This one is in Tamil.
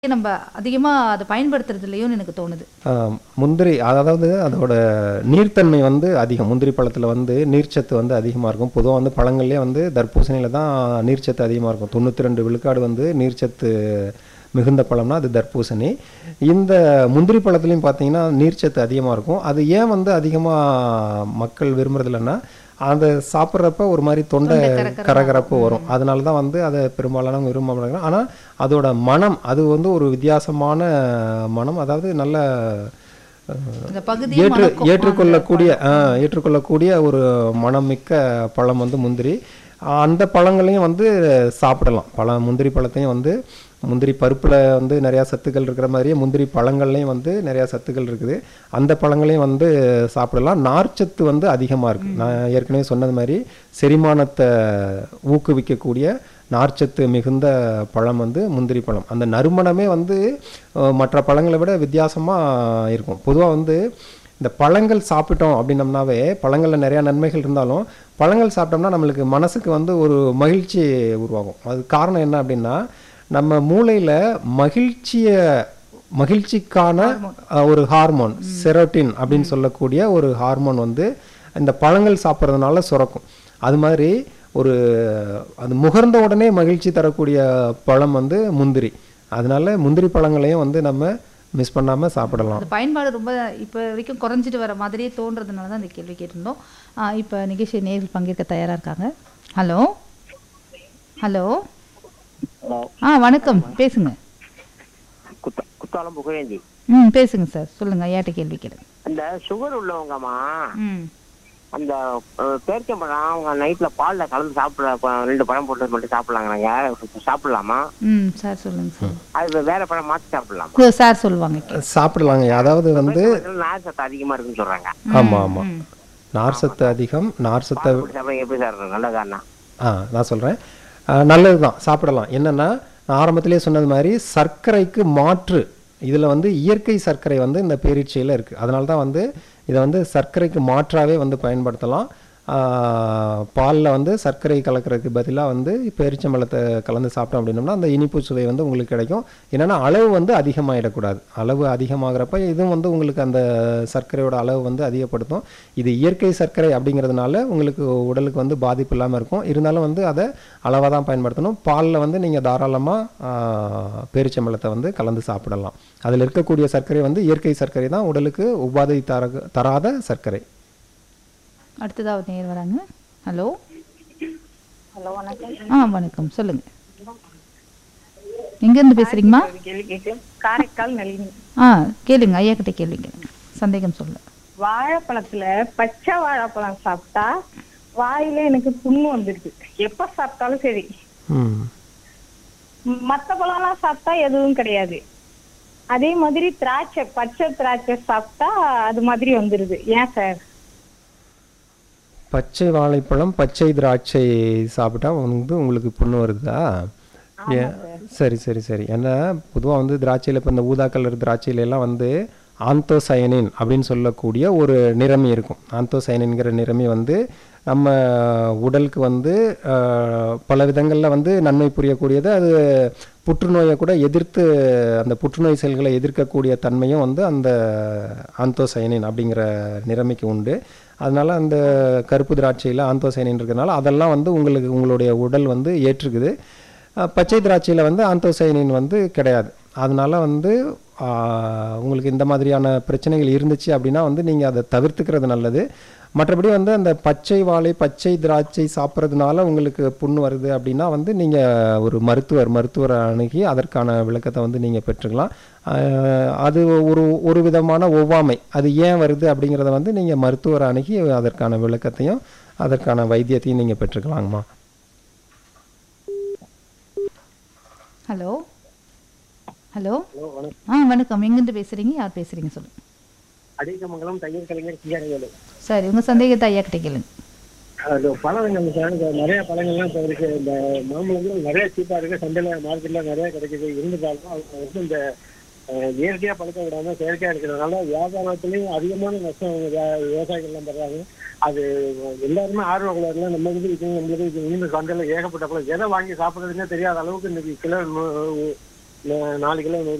நம்ம அதிகமாக அதை பயன்படுத்துறது இல்லையோன்னு எனக்கு தோணுது ஆஹ் முந்திரி அதாவது அதோட நீர்த்தன்மை வந்து அதிகம் முந்திரி பழத்தில் வந்து நீர்ச்சத்து வந்து அதிகமாக இருக்கும் பொதுவாக வந்து பழங்கள்லேயே வந்து தர்பூசணியில் தான் நீர்ச்சத்து அதிகமாக இருக்கும் தொண்ணூற்றி ரெண்டு விழுக்காடு வந்து நீர்ச்சத்து மிகுந்த பழம்னா அது தர்பூசணி இந்த முந்திரி பழத்துலையும் பார்த்தீங்கன்னா நீர்ச்சத்து அதிகமாக இருக்கும் அது ஏன் வந்து அதிகமாக மக்கள் விரும்புறதில்லைன்னா அதை சாப்பிட்றப்ப ஒரு மாதிரி தொண்டை கரகரப்பு வரும் அதனால தான் வந்து அதை பெரும்பாலானவங்க விரும்ப மாட்டாங்க ஆனால் அதோட மனம் அது வந்து ஒரு வித்தியாசமான மனம் அதாவது நல்ல அஹ், இந்த பகுதியை ஏற்று மணக்கும். ஏற்றுக்கொள்ளக்கூடிய ஆ, ஏற்றுக்கொள்ளக்கூடிய ஒரு மனமிக்க பழம் வந்து முந்திரி அந்த பழங்களையும் வந்து சாப்பிடலாம் பழ முந்திரி பழத்தையும் வந்து முந்திரி பருப்பில் வந்து நிறையா சத்துக்கள் இருக்கிற மாதிரியே முந்திரி பழங்கள்லையும் வந்து நிறையா சத்துக்கள் இருக்குது அந்த பழங்களையும் வந்து சாப்பிடலாம் நார்ச்சத்து வந்து அதிகமாக இருக்குது நான் ஏற்கனவே சொன்னது மாதிரி செரிமானத்தை ஊக்குவிக்கக்கூடிய நார்ச்சத்து மிகுந்த பழம் வந்து முந்திரி பழம் அந்த நறுமணமே வந்து அஹ், மற்ற பழங்களை விட வித்தியாசமாக இருக்கும் பொதுவாக வந்து இந்த பழங்கள் சாப்பிட்டோம் அப்படின்னம்னாவே பழங்களில் நிறையா நன்மைகள் இருந்தாலும் பழங்கள் சாப்பிட்டோம்னா நம்மளுக்கு மனசுக்கு வந்து ஒரு மகிழ்ச்சி உருவாகும் அது காரணம் என்ன அப்படின்னா நம்ம மூளையில் மகிழ்ச்சியை மகிழ்ச்சிக்கான அஹ், ஒரு ஹார்மோன் செரோட்டின் அப்படின்னு சொல்லக்கூடிய ஒரு ஹார்மோன் வந்து இந்த பழங்கள் சாப்பிட்றதுனால சுரக்கும் அது மாதிரி ஒரு அது முகர்ந்த உடனே மகிழ்ச்சி தரக்கூடிய பழம் வந்து முந்திரி அதனால முந்திரி பழங்களையும் வந்து நம்ம மிஸ் பண்ணாமல் சாப்பிடலாம் அது பயன்பாடு ரொம்ப இப்போ வரைக்கும் குறைஞ்சிட்டு வர மாதிரியே தோன்றதுனால தான் இந்த கேள்வி கேட்டிருந்தோம் ஆ, இப்போ நிகழ்ச்சி நேரில் பங்கேற்க தயாராக இருக்காங்க ஹலோ ஹலோ ஹலோ ஆ வணக்கம் பேசுங்க குத்த குத்தாலம் புகழேந்தி ம் பேசுங்க சார் சொல்லுங்க ஐயாட்ட கேள்வி கேளுங்க அந்த சுகர் உள்ளவங்கம்மா ம் அந்த அஹ், பேரிச்சம்பழம் அவங்க நைட்ல பால்ல கலந்து சாப்பிட ப- ரெண்டு பழம் போட்டு மட்டும் சாப்பிடலாங்கிறாங்க சாப்பிடலாமா ம் சார் சொல்லுங்க சார் அது வேற பழம் மாத்தி சாப்பிடலாமா கு- சார் சொல்லுவாங்க கே- சாப்பிடலாங்க அதாவது வந்து பேரிச்சம்பழத்துல நார் சத்து அதிகமா இருக்குன்னு சொல்றாங்க ஆமாம் ஆமாம் ம். நார் சத்து அதிகம் நார் சத்தை பால் குடி சாப்பிட எப்படி சார் இருக்கும்? நல்லதாண்ணா ஆ நான் சொல்கிறேன் நல்லது தான் சாப்பிடலாம் என்னென்னா நான் ஆரம்பத்திலே சொன்னது மாதிரி சர்க்கரைக்கு மாற்று இதில் வந்து இயற்கை சர்க்கரை வந்து இந்த பேரீட்சையில் இருக்குது அதனால தான் வந்து இதை வந்து சர்க்கரைக்கு மாற்றாவே வந்து பயன்படுத்தலாம் பாலில் வந்து சர்க்கரை கலக்கிறதுக்கு பதிலாக வந்து பேரிச்சம்பழத்தை கலந்து சாப்பிட்டோம் அப்படின்னோம்னா அந்த இனிப்பு சுவை வந்து உங்களுக்கு கிடைக்கும் என்னென்னா அளவு வந்து அதிகமாகிடக்கூடாது அளவு அதிகமாகிறப்ப இதுவும் வந்து உங்களுக்கு அந்த சர்க்கரையோட அளவு வந்து அதிகப்படுத்தும் இது இயற்கை சர்க்கரை அப்படிங்கிறதுனால உங்களுக்கு உடலுக்கு வந்து பாதிப்பு இல்லாமல் இருக்கும் இருந்தாலும் வந்து அதை அளவாக தான் பயன்படுத்தணும் பாலில் வந்து நீங்கள் தாராளமாக பேரிச்சம்பழத்தை வந்து கலந்து சாப்பிடலாம் அதில் இருக்கக்கூடிய சர்க்கரை வந்து இயற்கை சர்க்கரை தான் உடலுக்கு உபாதை தர தராத சர்க்கரை அடுத்ததா ஒரு நேர் வராங்க ஹலோ ஹலோ வணக்கம் ஆ வணக்கம் சொல்லுங்க எங்கேருந்து பேசுறீங்கம்மா ஒரு கேள்வி கேட்டு காரைக்கால் நளினி ஆ கேளுங்க ஐயா கிட்ட கேள்வி கேளுங்க சந்தேகம் சொல்ல வாழைப்பழத்துல பச்சை வாழைப்பழம் சாப்பிட்டா வாயில எனக்கு புண்ணு வந்துருது எப்ப சாப்பிட்டாலும் சரி ம் ம், மத்த பழம்லாம் சாப்பிட்டா எதுவும் கிடையாது அதே மாதிரி திராட்சை பச்சை திராட்சை சாப்பிட்டா அது மாதிரி வந்துருது ஏன் சார் பச்சை வாழைப்பழம் பச்சை திராட்சை சாப்பிட்டா வந்து உங்களுக்கு புண்ணு வருதா ஏன் சரி சரி சரி ஏன்னா பொதுவாக வந்து திராட்சையில் இப்போ இந்த ஊதா கலர் திராட்சையில எல்லாம் வந்து ஆந்தோசயனின் அப்படின்னு சொல்லக்கூடிய ஒரு நிறமி இருக்கும் ஆந்தோசயனின்கிற நிறமி வந்து நம்ம உடலுக்கு வந்து ஆஹ், பல விதங்களில் வந்து நன்மை புரியக்கூடியது அது புற்றுநோயை கூட எதிர்த்து அந்த புற்றுநோய் செல்களை எதிர்க்கக்கூடிய தன்மையும் வந்து அந்த ஆந்தோசயனின் அப்படிங்கிற நிறமிக்கு உண்டு அதனால அந்த கருப்பு திராட்சையில் ஆந்தோசைனின் இருக்கிறதுனால அதெல்லாம் வந்து உங்களுக்கு உங்களுடைய உடல் வந்து ஏற்றுக்குது அஹ் பச்சை திராட்சையில் வந்து ஆந்தோசைனின் வந்து கிடையாது அதனால வந்து ஆஹ், உங்களுக்கு இந்த மாதிரியான பிரச்சனைகள் இருந்துச்சு அப்படின்னா வந்து நீங்கள் அதை தவிர்த்துக்கிறது நல்லது மற்றபடி வந்து அந்த பச்சை வாழை பச்சை திராட்சை சாப்பிட்றதுனால உங்களுக்கு புண்ணு வருது அப்படின்னா வந்து நீங்கள் ஒரு மருத்துவர் மருத்துவரை அணுகி அதற்கான விளக்கத்தை வந்து நீங்கள் பெற்றுக்கலாம் ஆஹ், அது ஒரு ஒரு விதமான ஒவ்வாமை அது ஏன் வருது அப்படிங்கிறத வந்து நீங்கள் மருத்துவரை அணுகி அதற்கான விளக்கத்தையும் அதற்கான வைத்தியத்தையும் நீங்கள் பெற்றுக்கலாங்கம்மா ஹலோ ஹலோ ஆ வணக்கம் எங்கேருந்து பேசுறீங்க யார் பேசுறீங்க சொல்லுங்க அடிக்கமங்கலம் தையல் கலைஞர் சிங்காரவேலு சரி உங்க சந்தேகத்தை ஐயா கிட்ட கேளுங்க அது பழங்கள் சார் இந்த நிறைய பழங்கள்லாம் இப்போ இருக்கு இந்த மாம்பழங்கள் நிறைய சீப்பா இருக்கு சந்தையில மார்க்கெட்ல நிறைய கிடைக்குது இருந்தாலும் அவங்க வந்து இந்த அஹ், இயற்கையா பழுக்க விடாம செயற்கையா இருக்கிறதுனால வியாபாரத்துலயும் அதிகமான நஷ்டம் அவங்க வியா- விவசாயிகள்லாம் பண்றாங்க அது எல்லாருமே ஆர்வக்குள்ள நம்ம வந்து இது நம்மளுக்கு இது இந்த சந்தையில ஏகப்பட்ட பழம் எதை வாங்கி சாப்பிடுறதுன்னே தெரியாத அளவுக்கு இன்னைக்கு கிலோ நூ- நா- நாலு கிலோ நூறு